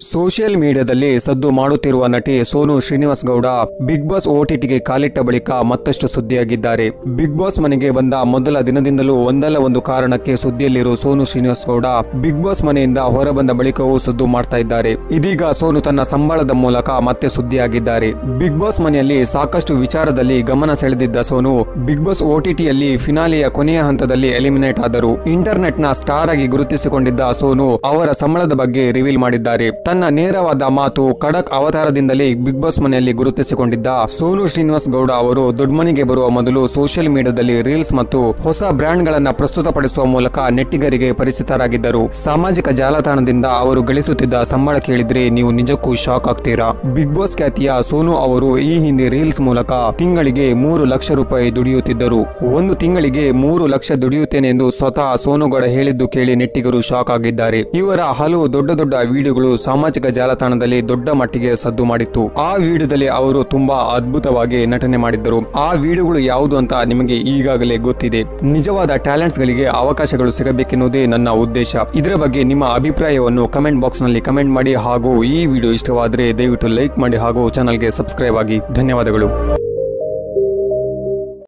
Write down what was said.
social ಮೀಡಿಯಾದಲ್ಲಿ ಸದ್ದು ಮಾಡುತ್ತಿರುವ ನಟಿ ಸೋನು ಶ್ರೀನಿವಾಸ್ ಗೌಡ ಬಿಗ್ ಬಾಸ್ ಓಟಿಟಿಗೆ ಕಾಲಿಟ್ಟ ಬಳಿಕ ಮತ್ತಷ್ಟು ಸುದ್ದಿಯಾಗಿದ್ದಾರೆ ಬಿಗ್ ಬಾಸ್ ಮನೆಗೆ ಬಂದ ಮೊದಲ ದಿನದಿಂದಲೂ ಒಂದಲ್ಲ ಒಂದು ಕಾರಣಕ್ಕೆ ಸುದ್ದಿಯಲ್ಲಿರುವ ಸೋನು ಶ್ರೀನಿವಾಸ್ ಗೌಡ ಬಿಗ್ ಬಾಸ್ ಮನೆಯಿಂದ ಹೊರಬಂದ ಬಳಿಕವೂ ಸದ್ದು ಮಾಡ್ತಾ ಇದ್ದಾರೆ ಇದೀಗ ಸೋನು ತನ್ನ ಸಂಬಳದ ಮೂಲಕ ಮತ್ತೆ ಸುದ್ದಿಯಾಗಿದ್ದಾರೆ ಬಿಗ್ ಬಾಸ್ ಮನೆಯಲ್ಲಿ ಸಾಕಷ್ಟು ವಿಚಾರದಲ್ಲಿ ಗಮನ ಸೆಳೆದಿದ್ದ ಸೋನು ಬಿಗ್ ಬಾಸ್ ಓಟಿಟಿಯಲ್ಲಿ ಫಿನಾಲಿಯ ಕೊನೆಯ ಹಂತದಲ್ಲಿ ಎಲಿಮಿನೇಟ್ ಆದರು ಇಂಟರ್ನೆಟ್ ನ ಸ್ಟಾರ್ ಆಗಿ ಗುರುತಿಸಿಕೊಂಡಿದ್ದ ಸೋನು ಅವರ ಸಂಬಳದ ಬಗ್ಗೆ ರಿವೀಲ್ ಮಾಡಿದ್ದಾರೆ ತನ್ನ ನೇರವಾದ ಮಾತು ಖಡಕ್ ಅವತಾರದಿಂದಲೇ ಬಿಗ್ ಬಾಸ್ ಮನೆಯಲ್ಲಿ ಗುರುತಿಸಿಕೊಂಡಿದ್ದ ಸೋನು ಶ್ರೀನಿವಾಸ್ ಗೌಡ ಅವರು ದೊಡ್ಮನಿಗೆ ಬರುವ ಮೊದಲು ಸೋಷಿಯಲ್ ಮೀಡಿಯಾದಲ್ಲಿ ರೀಲ್ಸ್ ಮತ್ತು ಹೊಸ ಬ್ರ್ಯಾಂಡ್ ಗಳನ್ನ ಪ್ರಸ್ತುತಪಡಿಸುವ ಮೂಲಕ ನೆಟ್ಟಿಗರಿಗೆ ಪರಿಚಿತರಾಗಿದ್ದರು ಸಾಮಾಜಿಕ ಜಾಲತಾಣದಿಂದ ಅವರು ಗಳಿಸುತ್ತಿದ್ದ ಸಂಬಳ ಕೇಳಿದ್ರೆ ನೀವು ನಿಜಕ್ಕೂ ಶಾಕ್ ಆಗ್ತೀರಾ ಬಿಗ್ ಬಾಸ್ ಖ್ಯಾತಿಯ ಸೋನು ಅವರು ಈ ಹಿಂದೆ ರೀಲ್ಸ್ ಮೂಲಕ ತಿಂಗಳಿಗೆ ಮೂರು ಲಕ್ಷ ರೂಪಾಯಿ ದುಡಿಯುತ್ತಿದ್ದರು ಒಂದು ತಿಂಗಳಿಗೆ ಮೂರು ಲಕ್ಷ ದುಡಿಯುತ್ತೇನೆ ಎಂದು ಸ್ವತಃ ಸೋನುಗೌಡ ಹೇಳಿದ್ದು ಕೇಳಿ ನೆಟ್ಟಿಗರು ಶಾಕ್ ಆಗಿದ್ದಾರೆ ಇವರ ಹಲವು ದೊಡ್ಡ ದೊಡ್ಡ ವಿಡಿಯೋಗಳು ಸಾಮಾಜಿಕ ಜಾಲತಾಣದಲ್ಲಿ ದೊಡ್ಡ ಮಟ್ಟಿಗೆ ಸದ್ದು ಮಾಡಿತ್ತು ಆ ವಿಡಿಯೋದಲ್ಲಿ ಅವರು ತುಂಬಾ ಅದ್ಭುತವಾಗಿ ನಟನೆ ಮಾಡಿದ್ದರು ಆ ವಿಡಿಯೋಗಳು ಯಾವುದು ಅಂತ ನಿಮಗೆ ಈಗಾಗಲೇ ಗೊತ್ತಿದೆ ನಿಜವಾದ ಟ್ಯಾಲೆಂಟ್ಸ್ ಗಳಿಗೆ ಅವಕಾಶಗಳು ಸಿಗಬೇಕೆನ್ನುವುದೇ ನನ್ನ ಉದ್ದೇಶ ಇದರ ಬಗ್ಗೆ ನಿಮ್ಮ ಅಭಿಪ್ರಾಯವನ್ನು ಕಮೆಂಟ್ ಬಾಕ್ಸ್ ನಲ್ಲಿ ಕಮೆಂಟ್ ಮಾಡಿ ಹಾಗೂ ಈ ವಿಡಿಯೋ ಇಷ್ಟವಾದರೆ ದಯವಿಟ್ಟು ಲೈಕ್ ಮಾಡಿ ಹಾಗೂ ಚಾನಲ್ಗೆ ಸಬ್ಸ್ಕ್ರೈಬ್ ಆಗಿ ಧನ್ಯವಾದಗಳು